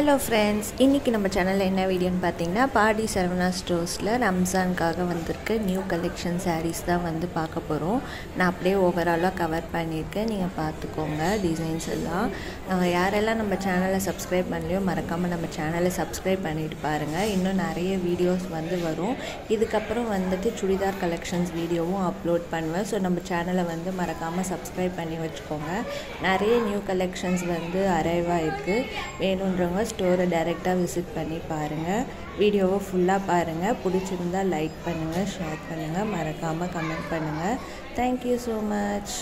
hello friends இன்றைக்கி நம்ம சேனலில் என்ன வீடியோன்னு பார்த்தீங்கன்னா பாடி சரவணா ஸ்டோர்ஸில் ரம்ஜானுக்காக வந்திருக்க நியூ கலெக்ஷன் சாரீஸ் தான் வந்து பார்க்க போகிறோம் நான் அப்படியே ஓவராலாக கவர் பண்ணியிருக்கேன் நீங்கள் பார்த்துக்கோங்க டிசைன்ஸ் எல்லாம் அஹ் யாரெல்லாம் நம்ம சேனலை சப்ஸ்கிரைப் பண்ணலையோ மறக்காமல் நம்ம சேனலை சப்ஸ்கிரைப் பண்ணிட்டு பாருங்கள் இன்னும் நிறைய வீடியோஸ் வந்து வரும் இதுக்கப்புறம் வந்துட்டு சுடிதார் கலெக்ஷன்ஸ் வீடியோவும் அப்லோட் பண்ணுவேன் ஸோ நம்ம சேனலை வந்து மறக்காமல் சப்ஸ்கிரைப் பண்ணி வச்சுக்கோங்க நிறைய நியூ கலெக்ஷன்ஸ் வந்து அரைவ் ஆகிருக்கு வேணுன்றவங்க ஸ்டோரை டைரெக்டாக விசிட் பண்ணி பாருங்கள் வீடியோவை ஃபுல்லாக பாருங்கள் பிடிச்சிருந்தா லைக் பண்ணுங்கள் ஷேர் பண்ணுங்கள் மறக்காமல் கமெண்ட் பண்ணுங்கள் தேங்க்யூ ஸோ மச்